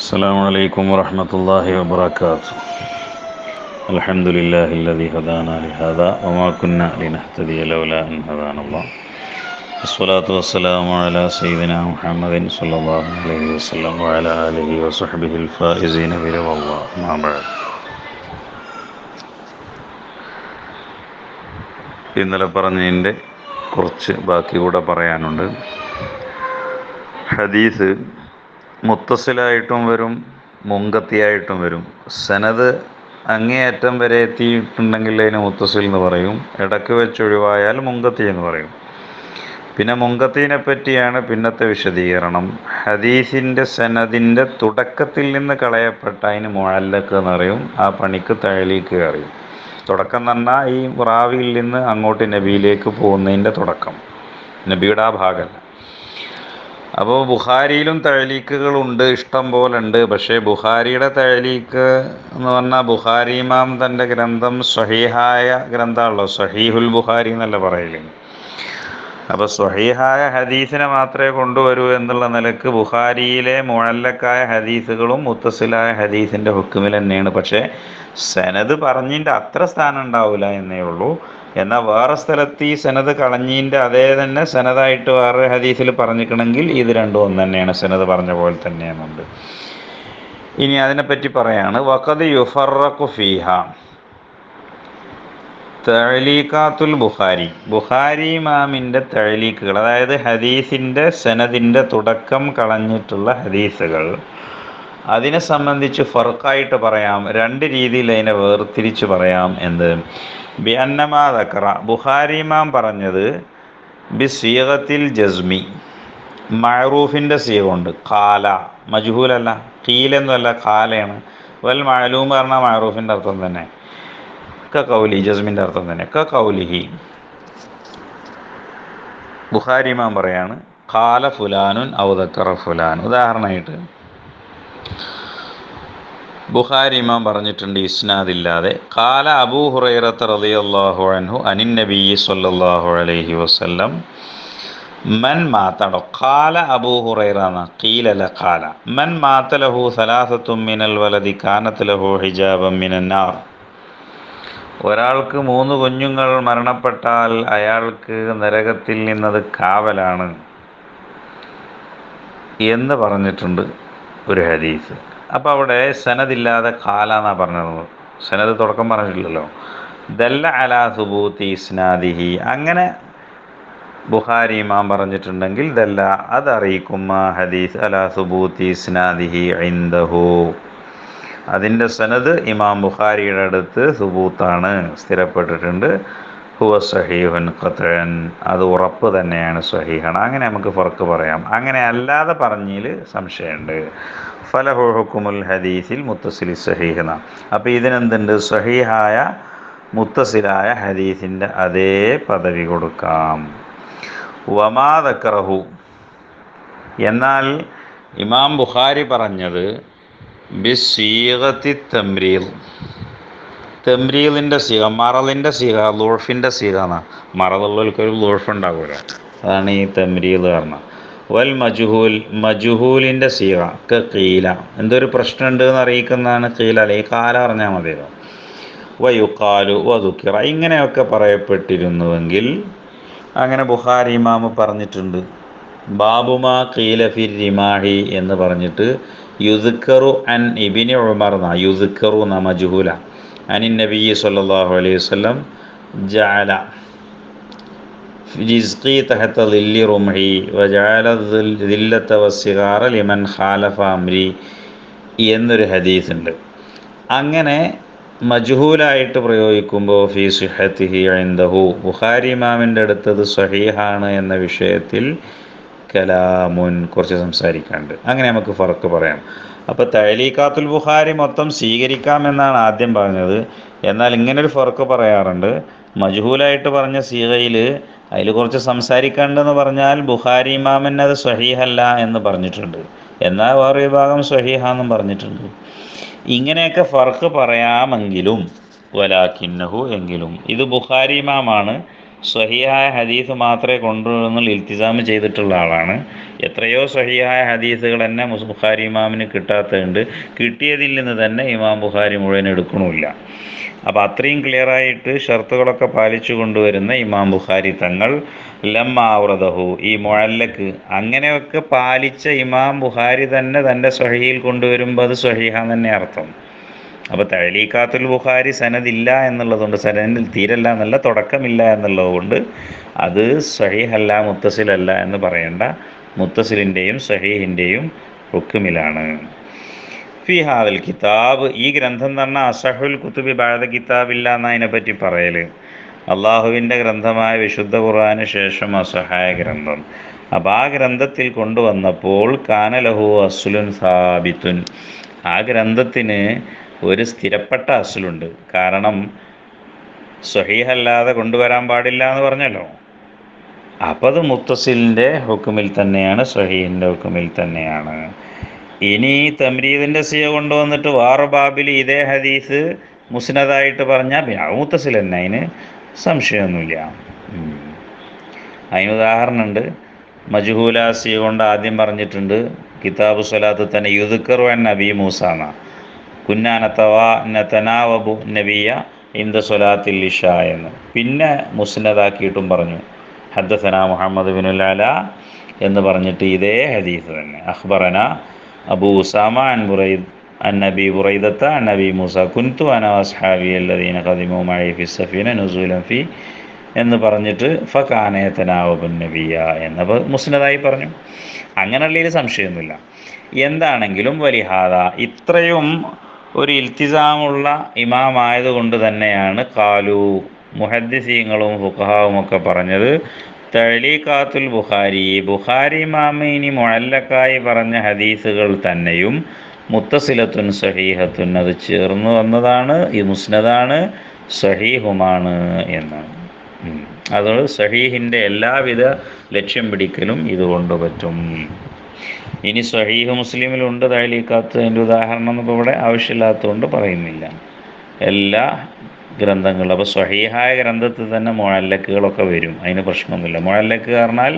السلام عليكم ورحمة الله وبركاته الحمد لله الذي هدانا لهذا وما كنا لنهتدي لولا أن هدانا الله الصلاة والسلام على سيدنا محمد صلى الله عليه وسلم وعلى آله وصحبه الفائزين برضا الله ما بعد ഇന്നലെ പറഞ്ഞതിൻ്റെ കുറച്ച് ബാക്കി കൂടെ പറയാനുണ്ട് ഹദീസ് മുത്തസിലായിട്ടും വരും മുങ്കത്തിയായിട്ടും വരും സനത് അങ്ങേയറ്റം വരെ എത്തിയിട്ടുണ്ടെങ്കിൽ അതിന് മുത്തസിൽ എന്ന് പറയും ഇടയ്ക്ക് വെച്ച് ഒഴിവായാൽ മുങ്കത്തി എന്ന് പറയും പിന്നെ മുങ്കത്തിനെ പറ്റിയാണ് പിന്നത്തെ വിശദീകരണം ഹദീസിൻ്റെ സനദിൻ്റെ തുടക്കത്തിൽ നിന്ന് കളയപ്പെട്ട അതിന് മുഴല്ലക്ക് എന്ന് പറയും ആ പണിക്ക് തഴലീക്ക് അറിയും തുടക്കം എന്ന് പറഞ്ഞാൽ ഈ റാവിയിൽ നിന്ന് അങ്ങോട്ട് നബിയിലേക്ക് പോകുന്നതിൻ്റെ തുടക്കം നബിയുടെ ആ ഭാഗമല്ല അപ്പോൾ ബുഖാരിയിലും തഴലീക്കുകളുണ്ട് ഇഷ്ടം പോലെ ഉണ്ട് പക്ഷേ ബുഖാരിയുടെ തഴലീക്ക് എന്ന് പറഞ്ഞാൽ ബുഖാരി ഇമാം തൻ്റെ ഗ്രന്ഥം സ്വഹീഹായ ഗ്രന്ഥമാണല്ലോ സ്വഹീഹുൽ ബുഖാരി എന്നല്ല പറയല് അപ്പോൾ സ്വഹീഹായ ഹദീസിനെ മാത്രമേ കൊണ്ടുവരൂ എന്നുള്ള നിലക്ക് ബുഖാരിയിലെ മുഴല്ലക്കായ ഹദീസുകളും മുത്തസിലായ ഹദീസിൻ്റെ ഹുക്കുമിൽ തന്നെയാണ് പക്ഷേ സനത് പറഞ്ഞതിൻ്റെ അത്ര സ്ഥാനം ഉണ്ടാവില്ല എന്നേ ഉള്ളൂ എന്നാൽ വേറെ സ്ഥലത്ത് ഈ സനത് കളഞ്ഞീൻ്റെ അതേ തന്നെ സനതായിട്ട് വേറെ ഹദീസിൽ പറഞ്ഞിക്കണമെങ്കിൽ ഇത് രണ്ടും ഒന്ന് തന്നെയാണ് സനത് പറഞ്ഞ പോലെ തന്നെയാണുണ്ട് ഇനി അതിനെപ്പറ്റി പറയാണ് വഖദ് യുഫറഖു ഫീഹ തഴലീക്കാത്തുൽ ബുഖാരി ബുഖാരി ഇമാമിൻ്റെ തഴലീക്കുകൾ അതായത് ഹദീസിൻ്റെ സനദിൻ്റെ തുടക്കം കളഞ്ഞിട്ടുള്ള ഹദീസുകൾ അതിനെ സംബന്ധിച്ച് ഫർക്കായിട്ട് പറയാം രണ്ട് രീതിയിൽ അതിനെ വേർതിരിച്ച് പറയാം എന്ത് ബി അന്നമാതക്ര ബുഖാരി ഇമാം പറഞ്ഞത് ബി സീഗത്തിൽ ജസ്മി മഴറൂഫിൻ്റെ സീഗമുണ്ട് കാല മജ്ഹൂലല്ല കീലെന്നല്ല കാലയാണ് വൽ മഴലൂം പറഞ്ഞാൽ മഴറൂഫിൻ്റെ അർത്ഥം തന്നെ ക കൗലി ജസ്മിൻ്റെ അർത്ഥം തന്നെ ക കൗലിഹി ബുഖാരി ഇമാം പറയാണ് കാല ഫുലാനുൻ ഔദക്കറ ഫുലാൻ ഉദാഹരണമായിട്ട് ബുഖാരി ഇമാം പറഞ്ഞിട്ടുണ്ട് ഇസ്നാദില്ലാതെ കാല അബൂ ഹുറൈറത്ത് റളിയല്ലാഹു അൻഹു അനിൻ നബി സല്ലല്ലാഹു അലൈഹി വസല്ലം മൻ മാത്തടോ കാല അബൂ ഹുറൈറ എന്ന കീലല കാല മൻ മാത്തലഹു സലാസത്തും മിനൽ വലതി കാനത്ത് ലഹു ഹിജാബം മിനന്നാർ ഒരാൾക്ക് മൂന്ന് കുഞ്ഞുങ്ങൾ മരണപ്പെട്ടാൽ അയാൾക്ക് നരകത്തിൽ നിന്നത് കാവലാണ് എന്ന് പറഞ്ഞിട്ടുണ്ട് ഒരു ഹദീസ് അപ്പോൾ അവിടെ സനദില്ലാതെ കാല എന്നാണ് പറഞ്ഞത് സനത് തുടക്കം പറഞ്ഞിട്ടില്ലല്ലോ ദല്ല അലാ സുബൂത്തി ഇസ്നാദിഹി അങ്ങനെ ബുഖാരി ഇമാം പറഞ്ഞിട്ടുണ്ടെങ്കിൽ ദല്ല അതറിയിക്കും ഹദീസ് അലാ സുബൂത്തി ഇസ്നാദിഹി ഐന്ദഹു അതിൻ്റെ സനത് ഇമാം ബുഖാരിയുടെ അടുത്ത് സുബൂത്താണ് സ്ഥിരപ്പെട്ടിട്ടുണ്ട് ഹുവ സഹീഹുൻ ഖത്തൻ അത് ഉറപ്പ് തന്നെയാണ് സഹീഹാണ് അങ്ങനെ നമുക്ക് ഫർക്ക് പറയാം അങ്ങനെ അല്ലാതെ പറഞ്ഞതിൽ സംശയമുണ്ട് ഫലഹു ഹുക്കുമുൽ ഹദീസിൽ മുത്തസിലി സഹീഹന അപ്പോൾ ഇതിനെന്തുണ്ട് സഹീഹായ മുത്തസിലായ ഹദീസിൻ്റെ അതേ പദവി കൊടുക്കാം വമാതക്കറഹു എന്നാൽ ഇമാം ബുഖാരി പറഞ്ഞത് ബിസീഗത്തി തമ്രീൽ തെമ്രീലിൻ്റെ സീക മറലിൻ്റെ സീക ലോൾഫിൻ്റെ സീക എന്നാണ് മറലുള്ളവർക്ക് ഒരു ലോൾഫ് ഉണ്ടാകുമല്ലോ അതാണ് ഈ തെമ്രീൽ പറഞ്ഞത് വൽ മജുഹൂൽ മജുഹൂലിൻ്റെ സീക ക കീല എന്തൊരു പ്രശ്നമുണ്ട് എന്ന് അറിയിക്കുന്നതാണ് കീല അല്ലെങ്കിൽ കാല പറഞ്ഞാൽ മതിയല്ലോ വയുക്കാലു വതുക്കിറ ഇങ്ങനെയൊക്കെ പറയപ്പെട്ടിരുന്നുവെങ്കിൽ അങ്ങനെ ബുഹാരി ഇമാമ് പറഞ്ഞിട്ടുണ്ട് ബാബുമാ കീലഫിർ റിമാഹി എന്ന് പറഞ്ഞിട്ട് യുദ്ക്കറു അൻ ഇബിനി ഉമർ എന്ന യുദ്ക്കറു എന്ന മജുഹൂല അനിൻ നബി സല്ലല്ലാഹു അലൈഹി വസല്ലം ജഅല ജിസ്ഖി തഹത്ത ലില്ലി റുംഹി വജഅല ദില്ലത്ത വസ്സിഗാറ ലിമൻ ഖാലഫ അംരി എന്നൊരു ഹദീസ് ഉണ്ട് അങ്ങനെ മജ്ഹൂലായിട്ട് പ്രയോഗിക്കുമ്പോൾ ഫി സുഹത്തിഹി ഐന്ദഹു ബുഖാരി ഇമാമിൻ്റെ അടുത്തത് സഹീഹാണ് എന്ന വിഷയത്തിൽ കലാമുൻ കുറച്ച് സംസാരിക്കാണ്ട് അങ്ങനെ നമുക്ക് ഫറക്ക് പറയാം അപ്പോൾ തഴലീക്കാത്തുൽ ബുഖാരി മൊത്തം സ്വീകരിക്കാമെന്നാണ് ആദ്യം പറഞ്ഞത് എന്നാൽ ഇങ്ങനൊരു ഫറക്ക് പറയാറുണ്ട് മജ്ഹൂലായിട്ട് പറഞ്ഞ സീകയിൽ അതിൽ കുറച്ച് സംസാരിക്കാണ്ടെന്ന് പറഞ്ഞാൽ ബുഖാരി ഇമാമിന് അത് സ്വഹീഹല്ല എന്ന് പറഞ്ഞിട്ടുണ്ട് എന്നാൽ വേറെ വിഭാഗം സ്വഹീഹാന്നും പറഞ്ഞിട്ടുണ്ട് ഇങ്ങനെയൊക്കെ ഫർക്ക് പറയാമെങ്കിലും വലാക്കിന്നഹു എങ്കിലും ഇത് ബുഖാരി ഇമാമാണ് സ്വഹിയായ ഹദീസ് മാത്രമേ കൊണ്ടുവന്നുള്ള ഇൽത്തിസാമ് ചെയ്തിട്ടുള്ള ആളാണ് എത്രയോ സ്വഹിയായ ഹദീസുകൾ തന്നെ മുസ് ബുഖാരി ഇമാമിന് കിട്ടാത്തതുണ്ട് കിട്ടിയതിൽ നിന്ന് തന്നെ ഇമാം ബുഖാരി മുഴുവൻ എടുക്കണമില്ല അപ്പോൾ അത്രയും ക്ലിയറായിട്ട് ഷർത്തുകളൊക്കെ പാലിച്ചു കൊണ്ടുവരുന്ന ഇമാം ബുഖാരി തങ്ങൾ ലമ്മാവ്രതഹു ഈ മുഴല്ലക്ക് അങ്ങനെയൊക്കെ പാലിച്ച ഇമാം ബുഖാരി തന്നെ തൻ്റെ സ്വഹയിൽ കൊണ്ടുവരുമ്പോൾ അത് സ്വഹീഹ തന്നെ അർത്ഥം അപ്പോൾ തഴലീക്കാത്തുൽ ബുഖാരി സനദില്ല എന്നുള്ളതുകൊണ്ട് സനദിൽ തീരല്ല എന്നല്ല തുടക്കമില്ല എന്നുള്ളത് കൊണ്ട് അത് സഹീഹല്ല മുത്തസിലല്ല എന്ന് പറയേണ്ട മുത്തസിലിൻ്റെയും സഹീഹിൻ്റെയും ഹുക്കുമിലാണ് ഫി ഹാദൽ കിതാബ് ഈ ഗ്രന്ഥം എന്ന് പറഞ്ഞാൽ അസഹുൽ കുത്തുബി ബാധ കിതാബില്ല എന്ന് അതിനെപ്പറ്റി പറയൽ അള്ളാഹുവിൻ്റെ ഗ്രന്ഥമായ വിശുദ്ധ ഖുർആന് ശേഷം അസഹായ ഗ്രന്ഥം അപ്പം ആ ഗ്രന്ഥത്തിൽ കൊണ്ടുവന്നപ്പോൾ കാനലഹു അസുലുൻ സാബിത്തുൻ ആ ഗ്രന്ഥത്തിന് ഒരു സ്ഥിരപ്പെട്ട അസുലുണ്ട് കാരണം സ്വഹീഹല്ലാതെ കൊണ്ടുവരാൻ പാടില്ല എന്ന് പറഞ്ഞല്ലോ അപ്പം അത് മുത്തസിലിൻ്റെ ഹുക്കുമിൽ തന്നെയാണ് സ്വഹീഹിൻ്റെ ഹുക്കുമിൽ തന്നെയാണ് ഇനി തമ്രീദിൻ്റെ സിയ കൊണ്ടുവന്നിട്ട് വേറെ ബാബിൽ ഇതേ ഹദീസ് മുസ്നദായിട്ട് പറഞ്ഞാൽ പിന്നെ അത് മുത്തസിൽ തന്നെ അതിന് സംശയമൊന്നുമില്ല ഉം. അതിന് ഉദാഹരണമുണ്ട് മജുഹൂല സിയ കൊണ്ട് ആദ്യം പറഞ്ഞിട്ടുണ്ട് കിതാബ് സ്വലാത്ത് തന്നെ യുദുക്കറു എൻ നബി മൂസ എന്ന കുന്നാനത്തവ നതനാവബു നബിയ ഇന്ദ സ്വലാത്തിൽ ഇഷ എന്ന് പിന്നെ മുസ്നദാക്കിയിട്ടും പറഞ്ഞു ഹദ്ദസന മുഹമ്മദ് ബിനുൽ അല എന്ന് പറഞ്ഞിട്ട് ഇതേ ഹദീസ് തന്നെ അഖ്ബറന അബൂ ഉസാമ അൻ ബുറൈദ് അൻ നബി ബുറൈദത്ത അൻ നബി മൂസ കുൻതു അന അസ്ഹാബി അല്ലദീന ഖദിമു മഴ ഫി സഫീന നുസൂലൻ ഫി എന്ന് പറഞ്ഞിട്ട് ഫക്കാനയത്തനാവബുൻ നബിയ എന്നപ്പോൾ മുസ്നദായി പറഞ്ഞു അങ്ങനെയുള്ളതിൽ സംശയമൊന്നുമില്ല എന്താണെങ്കിലും വലിഹാദ ഇത്രയും ഒരു ഇൽത്തിസാമുള്ള ഇമാമായതുകൊണ്ട് തന്നെയാണ് കാലു മുഹദ്ദിസീങ്ങളും ഫുഖഹാവും ഒക്കെ പറഞ്ഞത് തഴലീഖാത്തുൽ ബുഖാരി ബുഖാരി ഇമാമ ഇനി മുഴല്ലക്കായി പറഞ്ഞ ഹദീസുകൾ തന്നെയും മുത്തസിലത്തുൻ സഹീഹത്തുൻ അത് ചേർന്ന് വന്നതാണ് ഈ മുസ്നദാണ് സഹീഹുമാണ് എന്ന് ഉം. അത് സഹീഹിൻ്റെ എല്ലാവിധ ലക്ഷ്യം പിടിക്കലും ഇതുകൊണ്ട് പറ്റും ഇനി സഹീഹ് മുസ്ലിമിലുണ്ട് തഴലീക്കാത്ത് അതിൻ്റെ ഉദാഹരണം ഇപ്പോൾ ഇവിടെ ആവശ്യമില്ലാത്തതുകൊണ്ട് പറയുന്നില്ല എല്ലാ ഗ്രന്ഥങ്ങളും അപ്പോൾ സ്വഹീഹായ ഗ്രന്ഥത്തിൽ തന്നെ മുഴല്ലക്കുകളൊക്കെ വരും അതിന് പ്രശ്നമൊന്നുമില്ല മുഴല്ലക്ക് പറഞ്ഞാൽ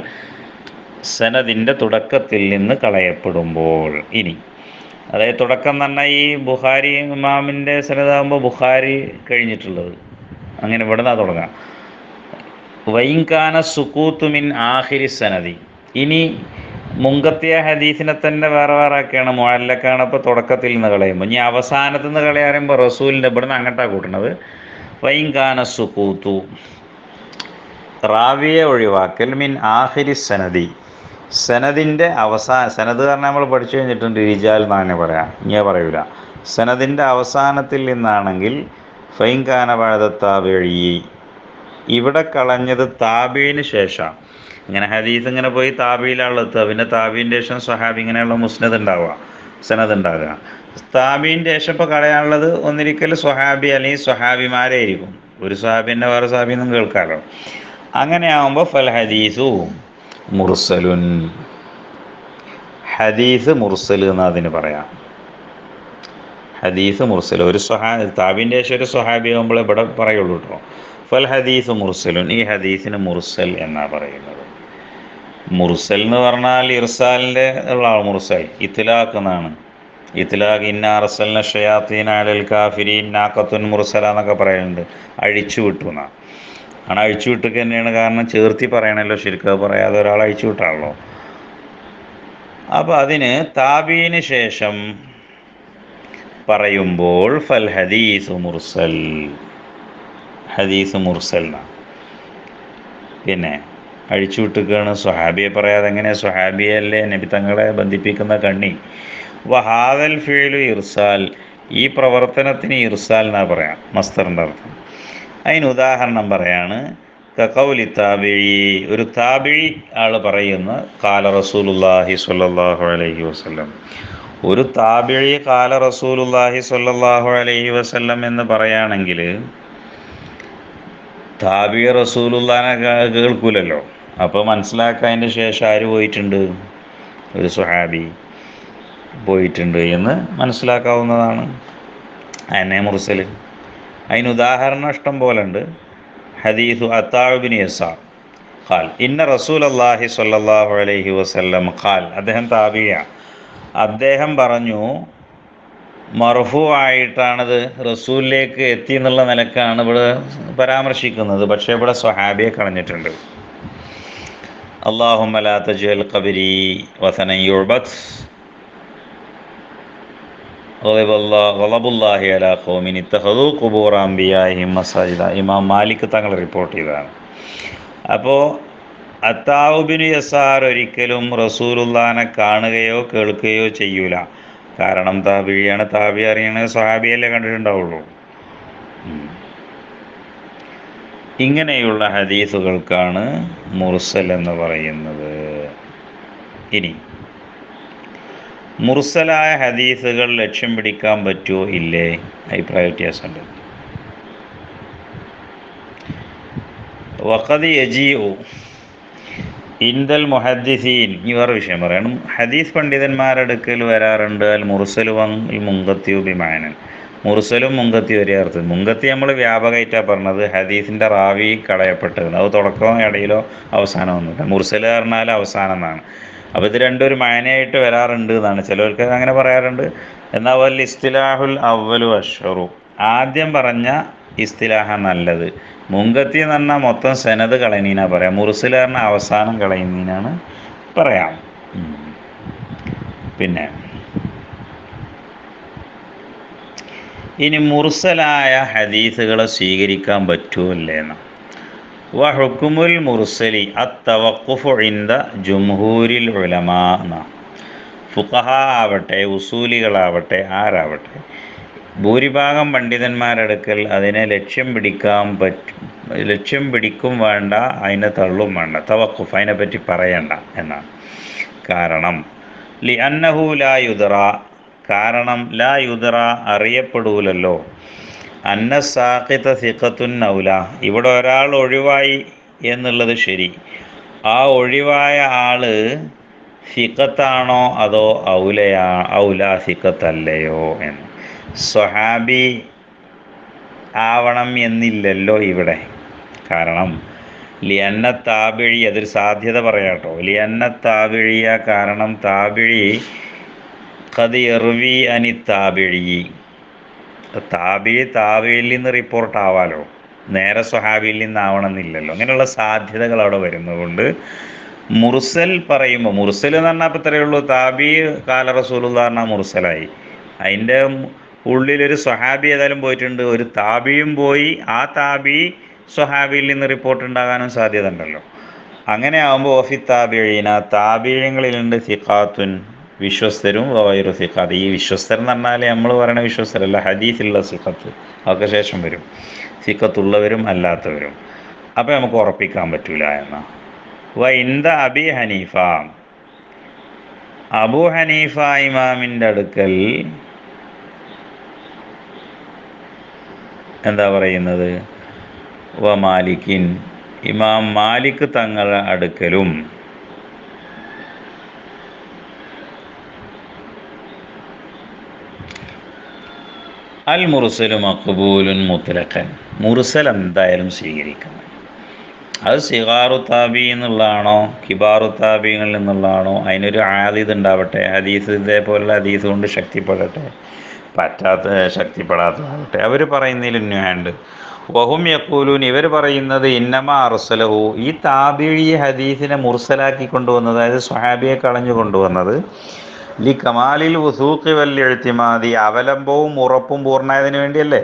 സനദിൻ്റെ തുടക്കത്തിൽ നിന്ന് കളയപ്പെടുമ്പോൾ ഇനി അതായത് തുടക്കം എന്ന് പറഞ്ഞാൽ ഈ ബുഖാരി ഇമാമിൻ്റെ സനദാകുമ്പോൾ ബുഖാരി കഴിഞ്ഞിട്ടുള്ളത് അങ്ങനെ ഇവിടെ നിന്നാണ് തുടങ്ങാം വൈൻകാന സുക്കൂത്തുമിൻ ആഹിരി സനദി ഇനി മുങ്കത്തിയ ഹദീസിനെ തന്നെ വേറെ വേറെ ഒക്കെയാണ് മുഴല്ലക്കാണ് ഇപ്പോൾ തുടക്കത്തിൽ നിന്ന് കളയുമ്പോൾ ഇനി അവസാനത്തിൽ നിന്ന് കളയാറുമ്പോൾ റസൂലിൻ്റെ ഇവിടെ നിന്ന് അങ്ങോട്ടാണ് കൂട്ടുന്നത് വൈൻകാന സുക്കൂത്തു റാവിയെ ഒഴിവാക്കൽ മിൻ ആഹിരി സനദി സനദിൻ്റെ അവസാന സനദ് കാരണം നമ്മൾ പഠിച്ചു കഴിഞ്ഞിട്ടുണ്ട് റിജാൽ എന്നാണ് പറയാം ഇങ്ങനെ പറയൂല സനദിൻ്റെ അവസാനത്തിൽ നിന്നാണെങ്കിൽ ഫൈൻകാന പഴതത്താവഴി ഇവിടെ കളഞ്ഞത് താബീന് ശേഷം ഇങ്ങനെ ഹദീസ് ഇങ്ങനെ പോയി താബിയിലാണ് എത്തുക പിന്നെ താബീൻ്റെ ശേഷം സ്വഹാബി ഇങ്ങനെയുള്ള മുസ്നദ് ഉണ്ടാവുക സനദ് ഉണ്ടാകുക താബീൻ്റെ ശേഷം ഇപ്പോൾ കളയാനുള്ളത് ഒന്നിരിക്കൽ സ്വഹാബി അല്ലെങ്കിൽ സ്വഹാബിമാരെ ആയിരിക്കും ഒരു സ്വഹാബിൻ്റെ വേറെ സ്വഹാബിന്നും കേൾക്കാമല്ലോ അങ്ങനെ ആകുമ്പോൾ ഫൽ ഹദീസു മുർസലുൻ ഹദീസ് മുർസൽ എന്ന് അതിന് പറയാം ഹദീസ് മുർസൽ ഒരു സ്വഹാ താബിൻ്റെ ശേഷം ഒരു സ്വഹാബി ആകുമ്പോൾ ഇവിടെ പറയുള്ളൂ കേട്ടോ ഫൽ ഹദീസ് മുർസലുൻ ഈ ഹദീസിന് മുർസൽ എന്നാണ് പറയുന്നത് മുർസൽ എന്ന് പറഞ്ഞാൽ ഇർസാലിൻ്റെ ഉള്ള ആൾ മുർസൽ ഇത്തിലാഖ് എന്നാണ് ഇത്തിലാഖ് ഇന്ന അറസലിന ഷയാത്തീൻ അലൽ കാഫിരീൻ നാക്കത്തുൻ മുർസല എന്നൊക്കെ പറയുന്നുണ്ട് അഴിച്ചു വിട്ടു എന്നാണ് ആണ് അഴിച്ചു വിട്ടൊക്കെ തന്നെയാണ് കാരണം ചേർത്തി പറയണല്ലോ ശരിക്കും അത് പറയാതെ ഒരാൾ അഴിച്ചു വിട്ടാണല്ലോ അപ്പോൾ അതിന് താബീന് ശേഷം പറയുമ്പോൾ ഫൽ ഹദീസ് മുർസൽ ഹദീസ് മുർസൽ എന്നാണ് പിന്നെ അഴിച്ചു വിട്ടുകയാണ് സ്വഹാബിയെ പറയാതെ എങ്ങനെ സ്വഹാബിയല്ലേ നബി തങ്ങളെ ബന്ധിപ്പിക്കുന്ന കണ്ണി വഹാദൽ ഫീലു ഇർസാൽ ഈ പ്രവർത്തനത്തിന് ഇർസാൽ എന്നാ പറയാം മസ്തറിൻ്റെ അർത്ഥം അതിന് ഉദാഹരണം പറയാണ് കക്കൗലി താബിഴി ഒരു താബിഴി ആൾ പറയുന്ന കാല റസൂലുല്ലാഹി സ്വല്ലല്ലാഹു അലൈഹി വസല്ലം ഒരു താബിഴി കാല റസൂലുല്ലാഹി സ്വല്ലല്ലാഹു അലൈഹി വസല്ലം എന്ന് പറയുകയാണെങ്കിൽ താബി റസൂലുല്ലാനെ കേ- കേൾക്കൂലല്ലോ അപ്പോൾ മനസ്സിലാക്കാതിൻ്റെ ശേഷം ആര് പോയിട്ടുണ്ട് ഒരു സുഹാബി പോയിട്ടുണ്ട് എന്ന് മനസ്സിലാക്കാവുന്നതാണ് അന്നെ മുർസൽ അതിന് ഉദാഹരണം ഇഷ്ടം പോലെ ഉണ്ട് ഹദീസു അത്താബിൻ യസാർ ഖാൽ ഇന്ന റസൂൽ അള്ളാഹി സ്വല്ലല്ലാഹു അലൈഹി വസല്ലം ഖാൽ അദ്ദേഹം താബിയ അദ്ദേഹം പറഞ്ഞു മർഫു ആയിട്ടാണത് റസൂലിലേക്ക് എത്തി എന്നുള്ള നിലക്കാണ് ഇവിടെ പരാമർശിക്കുന്നത് പക്ഷേ ഇവിടെ സ്വഹാബിയെ കളഞ്ഞിട്ടുണ്ട് അള്ളാഹുമ്മ ലാ തജ്അൽ ഖബരി വസനൻ യുഅബദ് വലബുല്ലാഹി അലാ ഖൗമിൻ ഇത്തഖദു ഖുബൂറ അംബിയാഹിം മസാജിദ ഇമാം മാലിക് തങ്ങൾ റിപ്പോർട്ട് ചെയ്തതാണ് അപ്പോൾ അത്താവുബിന് യസാർ ഒരിക്കലും റസൂലുല്ലാനെ കാണുകയോ കേൾക്കുകയോ ചെയ്യൂല കാരണം താബിയാണ് താബി അറിയണ സ്വഹാബിയല്ലേ കണ്ടിട്ടുണ്ടാവുള്ളൂ ഉം. ഇങ്ങനെയുള്ള ഹദീസുകൾക്കാണ് മുർസൽ എന്ന് പറയുന്നത് ഇനി മുർസലായ ഹദീസുകൾ ലക്ഷ്യം പിടിക്കാൻ പറ്റുമോ ഇല്ലേ അഭിപ്രായ വ്യത്യാസമുണ്ട് വഖദ് യജീഉ ഇന്ദൽ മുഹദ്ദിസീൻ ഈ വേറെ വിഷയം പറയണം ഹദീസ് പണ്ഡിതന്മാരെടുക്കൽ വരാറുണ്ട് അൽ മുർസലു വൽ മുങ്കത്തിയു ബിമാനൻ മുർസലും മുങ്കത്തി ഒരേ അർത്ഥം മുങ്കത്തി നമ്മൾ വ്യാപകമായിട്ടാണ് പറഞ്ഞത് ഹദീസിൻ്റെ റാവി കളയപ്പെട്ടത് അത് തുടക്കമോ ഇടയിലോ അവസാനമൊന്നുമില്ല മുർസൽ പറഞ്ഞാൽ അവസാനം എന്നാണ് അപ്പോൾ ഇത് രണ്ടും ഒരു മാനയായിട്ട് വരാറുണ്ട് എന്നാണ് ചിലർക്ക് അങ്ങനെ പറയാറുണ്ട് എന്നാൽ വൽ ഇസ്തിലാഹുൽ അവലു അഷറു ആദ്യം പറഞ്ഞ ഇസ്തിലാഹ നല്ലത് മുങ്കത്തി എന്ന് പറഞ്ഞാൽ മൊത്തം സെനത് കളയുന്നതിനാ പറയാം മുർസിൽ പറഞ്ഞാൽ അവസാനം കളയുന്നതിനാണ് പറയാം ഉം. പിന്നെ ഇനി മുർസലായ ഹദീസുകളെ സ്വീകരിക്കാൻ പറ്റുമല്ലേന്ന് വഹുക്കുമുൽ മുർസലി അത്തവക്കുഫു ഇന്ദ ജുംഹൂരിൽ ഉലമാ എന്ന ഫുഖഹ ആവട്ടെ ഉസൂലികളാവട്ടെ ആരാവട്ടെ ഭൂരിഭാഗം പണ്ഡിതന്മാരെടുക്കൽ അതിനെ ലക്ഷ്യം പിടിക്കാൻ പറ്റും ലക്ഷ്യം പിടിക്കും വേണ്ട അതിനെ തള്ളും വേണ്ട തവക്കുഫ് അതിനെപ്പറ്റി പറയണ്ട എന്നാണ് കാരണം ലി അന്നഹു ലാ യുദറ കാരണം ലാ യുദറ അറിയപ്പെടൂലല്ലോ അന്ന സാഖിത സിഖത്തുൻ ഔല ഇവിടെ ഒരാൾ ഒഴിവായി എന്നുള്ളത് ശരി ആ ഒഴിവായ ആള് സിഖത്താണോ അതോ ഔലയാ ഔല സിഖത്തല്ലയോ എന്ന് സ്വഹാബി ആവണം എന്നില്ലല്ലോ ഇവിടെ കാരണം ലിയന്ന താബിഴി അതൊരു സാധ്യത പറയാട്ടോ ലിയന്ന താബിഴിയ കാരണം താബിഴി കത് എറുവി അനി താബിഴി താബിഴി താബിയിൽ നിന്ന് റിപ്പോർട്ട് ആവാലോ നേരെ സ്വഹാബിയിൽ നിന്നാവണമെന്നില്ലല്ലോ അങ്ങനെയുള്ള സാധ്യതകൾ അവിടെ വരുന്നതുകൊണ്ട് മുർസൽ പറയുമ്പോൾ മുർസൽ എന്ന് പറഞ്ഞാൽ ഇപ്പം ഇത്രയേ ഉള്ളൂ താബി കാല റസൂലുള്ള പറഞ്ഞാൽ മുർസലായി അതിൻ്റെ ഉള്ളിലൊരു സ്വഹാബി ഏതായാലും പോയിട്ടുണ്ട് ഒരു താബിയും പോയി ആ താബി സ്വഹാബിയിൽ നിന്ന് റിപ്പോർട്ട് ഉണ്ടാകാനും സാധ്യത ഉണ്ടല്ലോ അങ്ങനെ ആകുമ്പോൾ ഓഫി താബിഴീന താബിഴങ്ങളിലുണ്ട് സിഖാത്തുൻ വിശ്വസ്തരും വൈറു സിഖാത്ത് ഈ വിശ്വസ്തർ എന്ന് പറഞ്ഞാൽ നമ്മൾ പറയുന്ന വിശ്വസ്തരല്ല ഹദീസിലുള്ള സിഖത്ത് അതൊക്കെ ശേഷം വരും സിഖത്തുള്ളവരും അല്ലാത്തവരും അപ്പോൾ നമുക്ക് ഉറപ്പിക്കാൻ പറ്റൂല എന്ന വ ഇന്ത അബി ഹനീഫ അബു ഹനീഫ ഇമാമിൻ്റെ അടുക്കൽ എന്താ പറയുന്നത് വ മാലിക്കിൻ ഇമാം മാലിക് തങ്ങളുടെ അടുക്കലും അൽ മുർസലു മക്ബൂലുൻ മുത്തലക്കൻ മുർസൽ എന്തായാലും സ്വീകരിക്കണം അത് സിഗാറു താബി എന്നുള്ളതാണോ കിബാറു താബിങ്ങളിൽ നിന്നുള്ളതാണോ അതിനൊരു ആദിത് ഉണ്ടാവട്ടെ ഹദീസ് ഇതേപോലുള്ള ഹദീസ് കൊണ്ട് ശക്തിപ്പെടട്ടെ പറ്റാത്ത ശക്തിപ്പെടാത്തതാവട്ടെ അവർ പറയുന്നതിൽ ന്യായുണ്ട് വഹും യക്കൂലൂൻ ഇവർ പറയുന്നത് ഇന്നമ അർസലഹു ഈ താബിഴി ഹദീസിനെ മുർസലാക്കി കൊണ്ടുവന്നത് അതായത് സ്വഹാബിയെ കളഞ്ഞു കൊണ്ടുവന്നത് ലി കമാലിൽ വസൂഖി വല്ലി എഴുത്തിമാതി അവലംബവും ഉറപ്പും പൂർണ്ണായതിനു വേണ്ടിയല്ലേ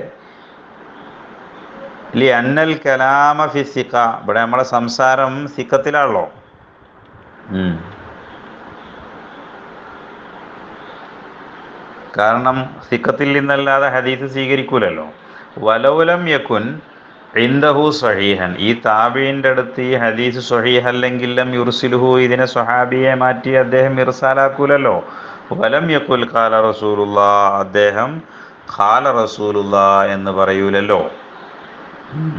ലി അന്നൽ കലാമ ഫി സിക്ക ഇവിടെ നമ്മളെ സംസാരം സിക്കത്തിലാണല്ലോ ഉം. കാരണം സിക്കത്തിൽ നിന്നല്ലാതെ ഹദീസ് സ്വീകരിക്കൂലല്ലോ വലൗലം യക്കുൻ ഇന്ദഹു സഹീഹൻ ഈ താബീൻ്റെ അടുത്ത് ഈ ഹദീസ് സഹീഹല്ലെങ്കിലും യുർസിലുഹു ഇതിനെ സ്വഹാബിയെ മാറ്റി അദ്ദേഹം ഇർസാലാക്കൂലല്ലോ വലം യക്കുൽ ഖാല റസൂലുള്ള അദ്ദേഹം ഖാല റസൂലുള്ള എന്ന് പറയൂലല്ലോ ഉം.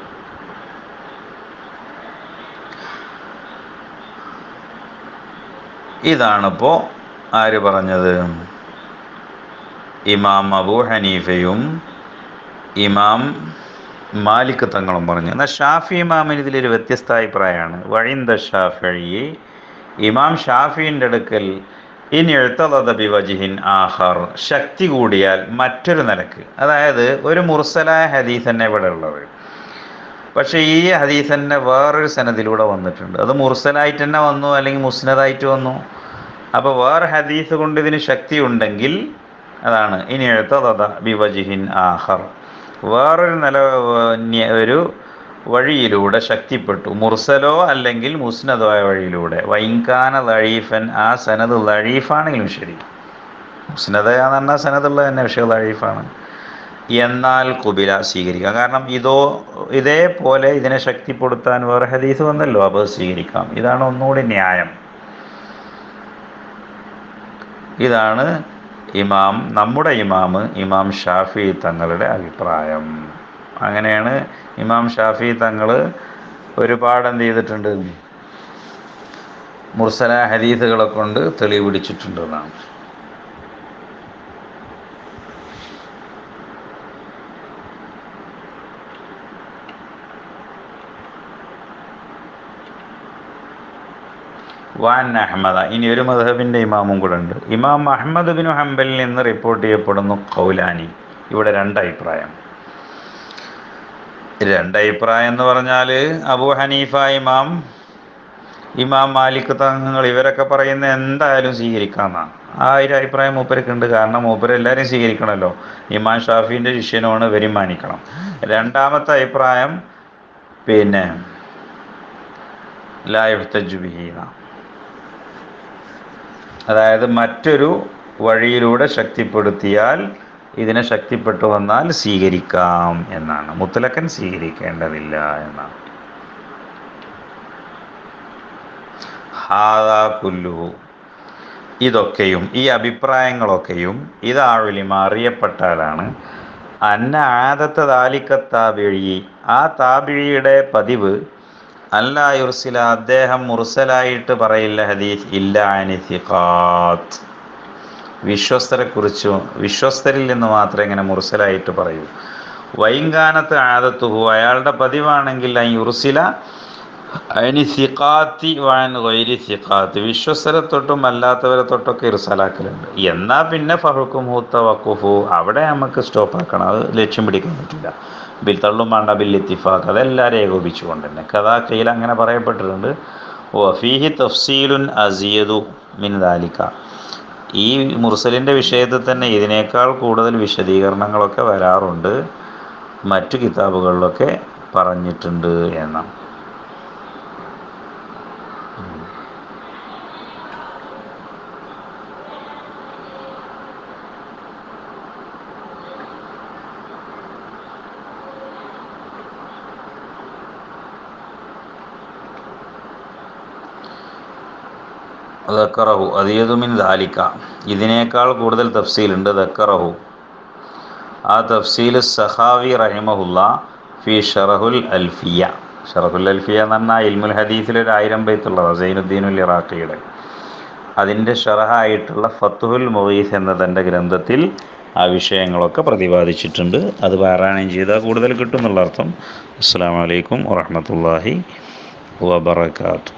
ഇതാണിപ്പോൾ ആര് പറഞ്ഞത് ഇമാം അബൂ ഹനീഫയും ഇമാം മാലിക് തങ്ങളും പറഞ്ഞു എന്നാൽ ഷാഫി ഇമാമിന് ഇതിലൊരു വ്യത്യസ്ത അഭിപ്രായമാണ് വഴിന്ത ഷാഫി ഇമാം ഷാഫിൻ്റെ അടുക്കൽ ഇനി എഴുത്തത ബിവജിഹിൻ ആഹർ ശക്തി കൂടിയാൽ മറ്റൊരു നിലക്ക് അതായത് ഒരു മുർസലായ ഹദീസ് തന്നെ ഇവിടെ ഉള്ളത് പക്ഷേ ഈ ഹദീസ് തന്നെ വേറൊരു സനദിലൂടെ വന്നിട്ടുണ്ട് അത് മുർസലായിട്ട് തന്നെ വന്നു അല്ലെങ്കിൽ മുസ്നദായിട്ട് വന്നു അപ്പോൾ വേറെ ഹദീസ് കൊണ്ട് ഇതിന് ശക്തി ഉണ്ടെങ്കിൽ അതാണ് ഇനി എഴുത്തത ബിവജിഹിൻ ആഹർ വേറൊരു നില ന്യ- ഒരു വഴിയിലൂടെ ശക്തിപ്പെട്ടു മുർസലോ അല്ലെങ്കിൽ മുസ്നദോ ആയ വഴിയിലൂടെ വൈൻകാന ലഴീഫൻ ആ സനത് ലഴീഫാണെങ്കിലും ശരി മുസ്നദയാന്ന് പറഞ്ഞാൽ സനദുള്ള തന്നെ വിഷയം ലഴീഫാണ് എന്നാൽ കുബില സ്വീകരിക്കാം കാരണം ഇതോ ഇതേപോലെ ഇതിനെ ശക്തിപ്പെടുത്താൻ വേറെ ഹദീസ് വന്നല്ലോ അപ്പോൾ അത് സ്വീകരിക്കാം ഇതാണ് ഒന്നുകൂടി ന്യായം ഇതാണ് ഇമാം നമ്മുടെ ഇമാമ് ഇമാം ഷാഫി തങ്ങളുടെ അഭിപ്രായം അങ്ങനെയാണ് ഇമാം ഷാഫി തങ്ങൾ ഒരുപാട് എന്ത് ചെയ്തിട്ടുണ്ട് മുർസല ഹദീസുകളെ കൊണ്ട് തെളിവ് പിടിച്ചിട്ടുണ്ട് എന്നാണ് വാൻ അഹമ്മദ ഇനി ഒരു മധബിൻ്റെ ഇമാമും കൂടെ ഉണ്ട് ഇമാം അഹമ്മദ് ബിൻ ഹംബലിൽ നിന്ന് റിപ്പോർട്ട് ചെയ്യപ്പെടുന്നു കൗലാനി ഇവിടെ രണ്ട് അഭിപ്രായം രണ്ട് അഭിപ്രായം എന്ന് പറഞ്ഞാൽ അബു ഹനീഫ ഇമാം ഇമാം മാലിക് തങ്ങൾ ഇവരൊക്കെ പറയുന്ന എന്തായാലും സ്വീകരിക്കാമെന്നാണ് ആ ഒരു അഭിപ്രായം മൂപ്പരൊക്കെ ഉണ്ട് കാരണം മൂപ്പര് എല്ലാവരും സ്വീകരിക്കണമല്ലോ ഇമാം ഷാഫിൻ്റെ ശിഷ്യനോട് വരും മാനിക്കണം രണ്ടാമത്തെ അഭിപ്രായം പിന്നെ ലായുത്തജുബിഹീന അതായത് മറ്റൊരു വഴിയിലൂടെ ശക്തിപ്പെടുത്തിയാൽ ഇതിനെ ശക്തിപ്പെട്ടു വന്നാൽ സ്വീകരിക്കാം എന്നാണ് മുത്തലക്കൻ സ്വീകരിക്കേണ്ടതില്ല എന്നാണ് ഹാദാ കുല്ലുഹു ഇതൊക്കെയും ഈ അഭിപ്രായങ്ങളൊക്കെയും ഇതാഴുലിമ അറിയപ്പെട്ടാലാണ് അന്ന ആദത്ത താലിക്ക താബിഴി ആ താബിഴിയുടെ പതിവ് അല്ല യുർസില അദ്ദേഹം മുർസലായിട്ട് പറയില്ല ഹദീസ് ഇല്ല അനിസിഖാത്ത് വിശ്വസ്തരെക്കുറിച്ചും വിശ്വസ്തരിൽ നിന്ന് മാത്രമേ ഇങ്ങനെ മുർസലായിട്ട് പറയൂ വൈങ്കാനത്ത് ആദത്തുഹു അയാളുടെ പതിവാണെങ്കിൽ അൻ യുർസില അതിന് സിഖാത്തി വാൻ ഗൈരി സിഖാത്ത് വിശ്വസ്തരെ തൊട്ടും അല്ലാത്തവരെ തൊട്ടൊക്കെ ഇർസലാക്കലുണ്ട് എന്നാൽ പിന്നെ ഫഹുക്കും ഹൂത്ത വക്കുഫു അവിടെ നമുക്ക് സ്റ്റോപ്പ് ആക്കണം അത് ലക്ഷ്യം പിടിക്കാൻ പറ്റില്ല ബിൽ തള്ളും വേണ്ട ബിൽ ഇത്തിഫാഖ് അതെല്ലാവരും ഏകോപിച്ചുകൊണ്ട് തന്നെ കഥാ കയ്യിൽ അങ്ങനെ പറയപ്പെട്ടിട്ടുണ്ട് ഓ ഫീഹി തഫ്സീലുൻ അസിയദു മിൻ ദാലിക്ക ഈ മുർസലിൻ്റെ വിഷയത്തിൽ തന്നെ ഇതിനേക്കാൾ കൂടുതൽ വിശദീകരണങ്ങളൊക്കെ വരാറുണ്ട് മറ്റു കിതാബുകളിലൊക്കെ പറഞ്ഞിട്ടുണ്ട് എന്നാണ് ദക്കറഹു അതീതുമിൻ ദാലിക്ക ഇതിനേക്കാൾ കൂടുതൽ തഫ്സീലുണ്ട് ദക്കറഹു ആ തഫ്സീൽ സഹാവി റഹിമഹുല്ല ഫി ഷറഹുൽ അൽഫിയ ഷറഹുൽ അൽഫിയ എന്ന് പറഞ്ഞാൽ ഇൽമുൽ ഹദീസിൽ ഒരു ആയിരം ബൈത്തുള്ളതാണ് സൈനുദ്ദീനുൽ ഇറാഖിയുടെ അതിൻ്റെ ഷറഹായിട്ടുള്ള ഫത്തുഹുൽ മൊയ്സ് എന്ന തൻ്റെ ഗ്രന്ഥത്തിൽ ആ വിഷയങ്ങളൊക്കെ പ്രതിപാദിച്ചിട്ടുണ്ട് അത് പാരായണം ചെയ്താൽ കൂടുതൽ കിട്ടും എന്നുള്ള അർത്ഥം അസ്സാം വലൈക്കും വാഹമത്തല്ലാഹി വബർക്കാത്തു